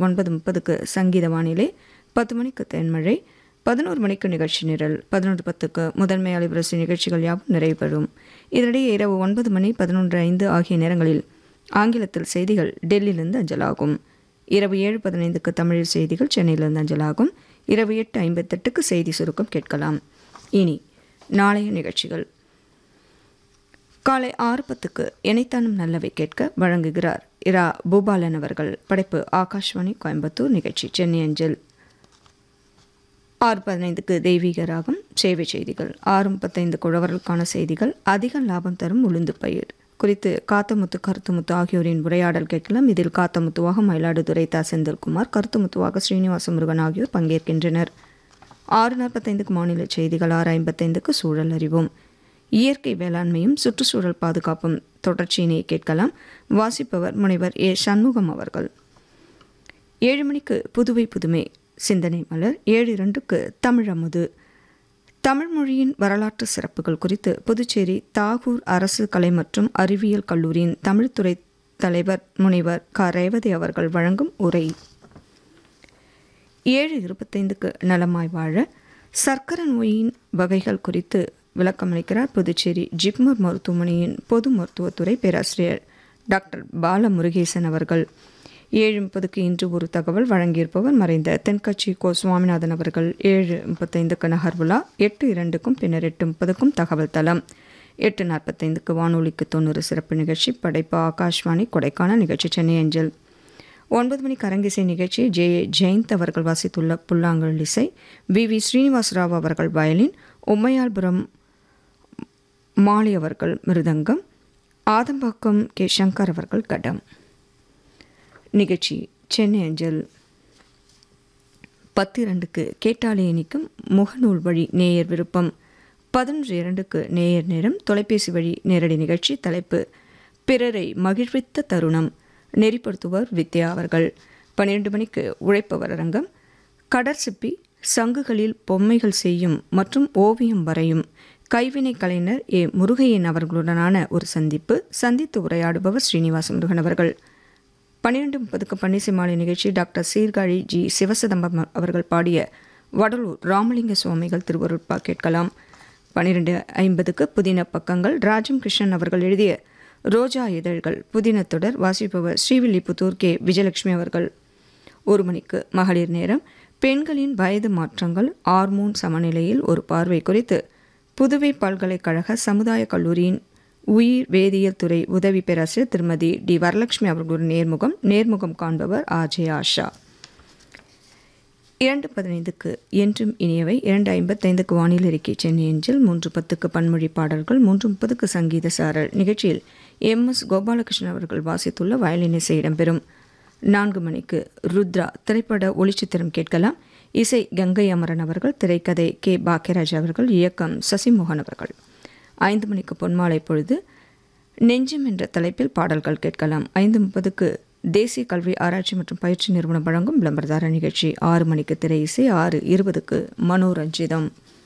ஒன்பது முப்பதுக்கு சங்கீத வானிலை பத்து மணிக்கு தென்மழை பதினோரு மணிக்கு நிகழ்ச்சி நிரல் பதினொன்று பத்துக்கு முதன்மை அலைவரிசை நிகழ்ச்சிகள் யாவும் நிறைவு பெறும் இதனிடையே இரவு ஒன்பது மணி பதினொன்று ஐந்து ஆகிய நேரங்களில் ஆங்கிலத்தில் செய்திகள் டெல்லியிலிருந்து அஞ்சலாகும் இரவு ஏழு பதினைந்துக்கு தமிழில் செய்திகள் சென்னையிலிருந்து அஞ்சலாகும் இரவு எட்டு ஐம்பத்தெட்டுக்கு செய்தி சுருக்கம் கேட்கலாம் இனி நாளைய நிகழ்ச்சிகள் காலை ஆறு பத்துக்கு இணைத்தானும் நல்லவை கேட்க வழங்குகிறார் இரா பூபாலன் அவர்கள் படைப்பு ஆகாஷ்வாணி கோயம்புத்தூர் நிகழ்ச்சி சென்னை அஞ்சல் ஆறு பதினைந்துக்கு தெய்வீக ராகம் சேவை செய்திகள் ஆறு முப்பத்தைந்து குழவர்களுக்கான செய்திகள் அதிக லாபம் தரும் உளுந்து பயிர் குறித்து காத்தமுத்து கருத்துமுத்து ஆகியோரின் உரையாடல் கேட்கலாம் இதில் காத்தமுத்துவாக மயிலாடுதுறை தா செந்தில்குமார் கருத்துமுத்துவாக ஸ்ரீனிவாச முருகன் ஆகியோர் பங்கேற்கின்றனர் ஆறு நாற்பத்தைந்துக்கு மாநில செய்திகள் ஆறு ஐம்பத்தைந்துக்கு சூழல் அறிவோம் இயற்கை வேளாண்மையும் சுற்றுச்சூழல் பாதுகாப்பும் தொடர்ச்சியினை கேட்கலாம் வாசிப்பவர் முனைவர் ஏ சண்முகம் அவர்கள் ஏழு மணிக்கு புதுவை புதுமை சிந்தனை மலர் ஏழு இரண்டுக்கு தமிழமுது தமிழ் மொழியின் வரலாற்று சிறப்புகள் குறித்து புதுச்சேரி தாகூர் அரசு கலை மற்றும் அறிவியல் கல்லூரியின் தமிழ்துறை தலைவர் முனைவர் க ரேவதி அவர்கள் வழங்கும் உரை ஏழு இருபத்தைந்துக்கு நலமாய் வாழ சர்க்கரை நோயின் வகைகள் குறித்து விளக்கமளிக்கிறார் புதுச்சேரி ஜிப்மர் மருத்துவமனையின் பொது மருத்துவத்துறை பேராசிரியர் டாக்டர் பால முருகேசன் அவர்கள் ஏழு முப்பதுக்கு இன்று ஒரு தகவல் வழங்கியிருப்பவர் மறைந்த தென்கட்சி கோ சுவாமிநாதன் அவர்கள் ஏழு முப்பத்தைந்துக்கு நகர்வுலா எட்டு இரண்டுக்கும் பின்னர் எட்டு முப்பதுக்கும் தகவல் தளம் எட்டு நாற்பத்தைந்துக்கு வானொலிக்கு தொண்ணூறு சிறப்பு நிகழ்ச்சி படைப்பு ஆகாஷ்வாணி கொடைக்கானல் நிகழ்ச்சி சென்னை அஞ்சல் ஒன்பது மணி கரங்கிசை நிகழ்ச்சி ஜே ஏ ஜெயந்த் அவர்கள் வாசித்துள்ள புல்லாங்குழல் இசை வி வி ஸ்ரீனிவாஸ் ராவ் அவர்கள் வயலின் உம்மையால்புரம் மாலி அவர்கள் மிருதங்கம் ஆதம்பாக்கம் கே சங்கர் அவர்கள் கடம் நிகழ்ச்சி சென்னை அஞ்சல் பத்து இரண்டுக்கு கேட்டாலே இனிக்கும் முகநூல் வழி நேயர் விருப்பம் பதினொன்று இரண்டுக்கு நேயர் நேரம் தொலைபேசி வழி நேரடி நிகழ்ச்சி தலைப்பு பிறரை மகிழ்வித்த தருணம் நெறிப்படுத்துவர் வித்யா அவர்கள் பன்னிரண்டு மணிக்கு உழைப்பவர் அரங்கம் கடற்சிப்பி சங்குகளில் பொம்மைகள் செய்யும் மற்றும் ஓவியம் வரையும் கைவினை கலைஞர் ஏ முருகையன் அவர்களுடனான ஒரு சந்திப்பு சந்தித்து உரையாடுபவர் ஸ்ரீனிவாச முருகன் அவர்கள் பன்னிரெண்டு முப்பதுக்கு பன்னிசை மாலை நிகழ்ச்சி டாக்டர் சீர்காழி ஜி சிவசிதம்பரம் அவர்கள் பாடிய வடலூர் ராமலிங்க சுவாமிகள் திருவருட்பா கேட்கலாம் பன்னிரெண்டு ஐம்பதுக்கு புதின பக்கங்கள் ராஜம் கிருஷ்ணன் அவர்கள் எழுதிய ரோஜா இதழ்கள் புதின தொடர் வாசிப்பவர் ஸ்ரீவில்லிபுத்தூர் கே விஜயலட்சுமி அவர்கள் ஒரு மணிக்கு மகளிர் நேரம் பெண்களின் வயது மாற்றங்கள் ஹார்மோன் சமநிலையில் ஒரு பார்வை குறித்து புதுவை பல்கலைக்கழக சமுதாய கல்லூரியின் உயிர் வேதியியல் துறை உதவி பேராசிரியர் திருமதி டி வரலட்சுமி அவர்களுடன் நேர்முகம் நேர்முகம் காண்பவர் ஆஜே ஆஷா இரண்டு பதினைந்துக்கு என்றும் இனியவை இரண்டு ஐம்பத்தைந்துக்கு வானிலை அறிக்கை சென்னை அஞ்சல் மூன்று பத்துக்கு பன்மொழி பாடல்கள் மூன்று முப்பதுக்கு சங்கீத சாரல் நிகழ்ச்சியில் எம் எஸ் கோபாலகிருஷ்ணன் அவர்கள் வாசித்துள்ள வயலின் இசை இடம்பெறும் நான்கு மணிக்கு ருத்ரா திரைப்பட ஒளிச்சித்திரம் கேட்கலாம் இசை கங்கை அமரன் அவர்கள் திரைக்கதை கே பாக்கியராஜ் அவர்கள் இயக்கம் சசிமோகன் அவர்கள் ஐந்து மணிக்கு பொன்மாலை பொழுது நெஞ்சம் என்ற தலைப்பில் பாடல்கள் கேட்கலாம் ஐந்து முப்பதுக்கு தேசிய கல்வி ஆராய்ச்சி மற்றும் பயிற்சி நிறுவனம் வழங்கும் விளம்பரதார நிகழ்ச்சி ஆறு மணிக்கு திரை இசை ஆறு இருபதுக்கு மனோரஞ்சிதம்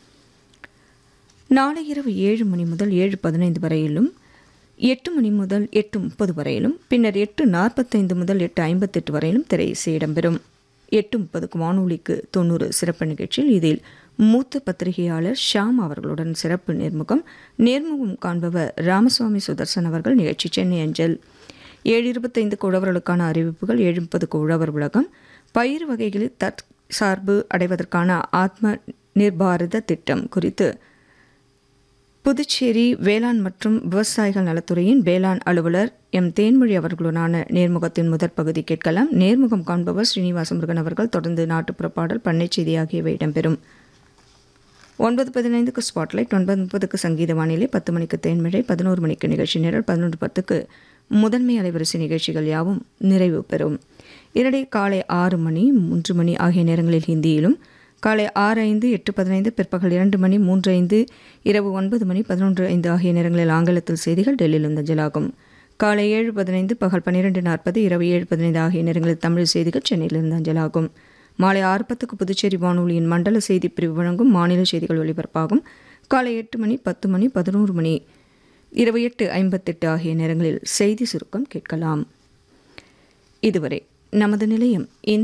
நாளை இரவு ஏழு மணி முதல் ஏழு பதினைந்து வரையிலும் எட்டு மணி முதல் எட்டு முப்பது வரையிலும் பின்னர் எட்டு நாற்பத்தைந்து முதல் எட்டு ஐம்பத்தெட்டு வரையிலும் திரை இசை இடம்பெறும் எட்டு முப்பதுக்கு வானொலிக்கு தொண்ணூறு சிறப்பு நிகழ்ச்சியில் இதில் மூத்த பத்திரிகையாளர் ஷாம் அவர்களுடன் சிறப்பு நேர்முகம் நேர்முகம் காண்பவர் ராமசுவாமி சுதர்சன் அவர்கள் நிகழ்ச்சி சென்னை அஞ்சல் ஏழு இருபத்தைந்துக்கு உழவர்களுக்கான அறிவிப்புகள் ஏழு முப்பதுக்கு உழவர் உலகம் பயிர் வகைகளில் தற்சார்பு அடைவதற்கான ஆத்ம நிர்பாரத திட்டம் குறித்து புதுச்சேரி வேளாண் மற்றும் விவசாயிகள் நலத்துறையின் வேளாண் அலுவலர் எம் தேன்மொழி அவர்களுடனான நேர்முகத்தின் முதற் பகுதி கேட்கலாம் நேர்முகம் காண்பவர் ஸ்ரீனிவாச முருகன் அவர்கள் தொடர்ந்து நாட்டுப்புற பாடல் பண்ணை செய்தி ஆகியவை இடம்பெறும் ஒன்பது பதினைந்துக்கு ஸ்பாட்லைட் ஒன்பது முப்பதுக்கு சங்கீத வானிலை பத்து மணிக்கு தேன்மழை பதினோரு மணிக்கு நிகழ்ச்சி நிரல் பதினொன்று பத்துக்கு முதன்மை அலைவரிசை நிகழ்ச்சிகள் யாவும் நிறைவு பெறும் இதனிடையே காலை ஆறு மணி மூன்று மணி ஆகிய நேரங்களில் ஹிந்தியிலும் காலை ஆறு ஐந்து எட்டு பதினைந்து பிற்பகல் இரண்டு மணி மூன்று ஐந்து இரவு ஒன்பது மணி பதினொன்று ஐந்து ஆகிய நேரங்களில் ஆங்கிலத்தில் செய்திகள் டெல்லியிலும் தஞ்சலாகும் காலை ஏழு பதினைந்து பகல் பன்னிரெண்டு நாற்பது இரவு ஏழு பதினைந்து ஆகிய நேரங்களில் தமிழ் செய்திகள் சென்னையிலிருந்து அஞ்சலாகும் மாலை ஆறு பத்துக்கு புதுச்சேரி வானொலியின் மண்டல செய்தி பிரிவு வழங்கும் மாநில செய்திகள் ஒலிபரப்பாகும் காலை எட்டு மணி பத்து மணி பதினோரு மணி இரவு எட்டு ஐம்பத்தெட்டு ஆகிய நேரங்களில் செய்தி சுருக்கம் கேட்கலாம் இதுவரை நமது நிலையம் இந்த